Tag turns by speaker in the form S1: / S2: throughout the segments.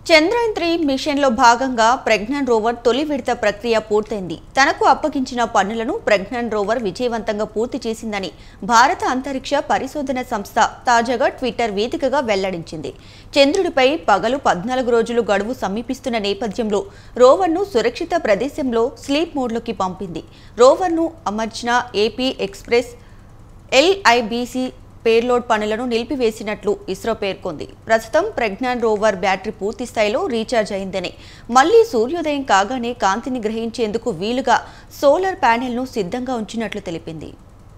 S1: Chandrayaan three మిషన్లో భాగంగా Pragyan rover తొలి విడత ప్రక్రియ పూర్తయింది తనకు అప్పగించిన పనులను ప్రజ్ఞాన్ రోవర్ విజయవంతంగా పూర్తి చేసిందని భారత అంతరిక్ష పరిశోధన సంస్థ తాజాగా ట్విట్టర్ వేదికగా వెల్లడించింది చంద్రుడిపై పగలు పద్నాలుగు రోజులు గడువు సమీపిస్తున్న నేపథ్యంలో రోవర్ను సురక్షిత ప్రదేశంలో స్లీప్ మోడ్లోకి పంపింది రోవర్ను అమర్చిన ఏపీ ఎక్స్ప్రెస్ ఎల్ఐబిసి పేర్లోడ్ పనులను నిలిపివేసినట్లు ఇస్రో పేర్కొంది ప్రస్తుతం ప్రజ్ఞాన్ రోవర్ బ్యాటరీ పూర్తి స్థాయిలో రీఛార్జ్ అయిందని మళ్లీ సూర్యోదయం కాగానే కాంతిని గ్రహించేందుకు వీలుగా సోలార్ ప్యానెల్ను సిద్ధంగా ఉంచినట్లు తెలిపింది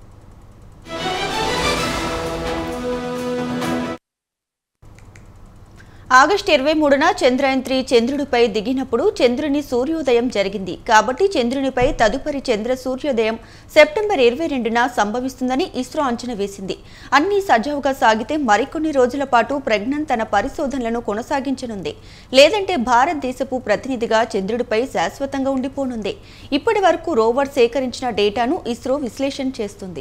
S1: ఆగస్టు ఇరవై మూడున చంద్రయాన్ త్రీ చంద్రుడిపై దిగినప్పుడు చంద్రుని సూర్యోదయం జరిగింది కాబట్టి చంద్రునిపై తదుపరి చంద్ర సూర్యోదయం సెప్టెంబర్ ఇరవై రెండున సంభవిస్తుందని ఇస్రో అంచనా వేసింది అన్ని సజావుగా సాగితే మరికొన్ని రోజుల పాటు ప్రజ్ఞాన్ తన పరిశోధనలను కొనసాగించనుంది లేదంటే భారతదేశపు ప్రతినిధిగా చంద్రుడిపై శాశ్వతంగా ఉండిపోనుంది ఇప్పటి వరకు రోవర్ సేకరించిన డేటాను ఇస్రో విశ్లేషణ చేస్తుంది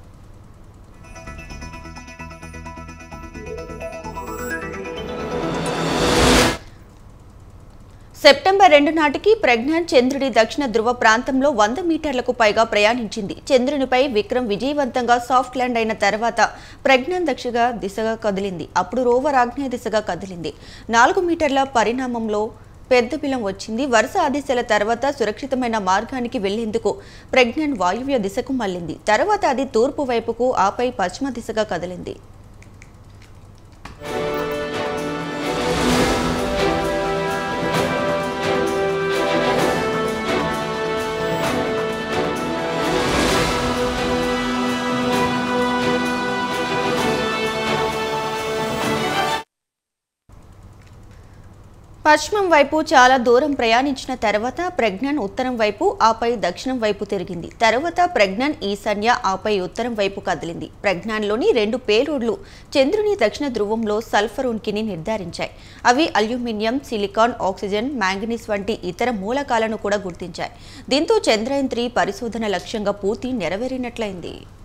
S1: సెప్టెంబర్ రెండు నాటికి ప్రజ్ఞాన్ చంద్రుడి దక్షిణ ధృవ ప్రాంతంలో వంద మీటర్లకు పైగా ప్రయాణించింది చంద్రునిపై విక్రమ్ విజయవంతంగా సాఫ్ట్ ల్యాండ్ అయిన తర్వాత ప్రజ్ఞాన్ దక్షిణ దిశగా కదిలింది అప్పుడు రోవర్ ఆగ్నేయ దిశగా కదిలింది నాలుగు మీటర్ల పరిణామంలో పెద్ద బిలం వచ్చింది వరుస ఆదేశాల తర్వాత సురక్షితమైన మార్గానికి వెళ్లేందుకు ప్రజ్ఞాన్ వాయువ్య దిశకు మళ్లింది తర్వాత అది తూర్పు వైపుకు ఆపై పశ్చిమ దిశగా కదిలింది పశ్చిమం వైపు చాలా దూరం ప్రయాణించిన తర్వాత ప్రజ్ఞాన్ ఉత్తరం వైపు ఆపై దక్షిణం వైపు తిరిగింది తర్వాత ప్రజ్ఞాన్ ఈశాన్య ఆపై ఉత్తరం వైపు కదిలింది ప్రజ్ఞాన్లోని రెండు పేలోడ్లు చంద్రుని దక్షిణ ధ్రువంలో సల్ఫర్ ఉనికిని నిర్ధారించాయి అవి అల్యూమినియం సిలికాన్ ఆక్సిజన్ మ్యాంగనీస్ వంటి ఇతర మూలకాలను కూడా గుర్తించాయి దీంతో చంద్రయాన్ త్రీ పరిశోధన లక్ష్యంగా పూర్తి నెరవేరినట్లయింది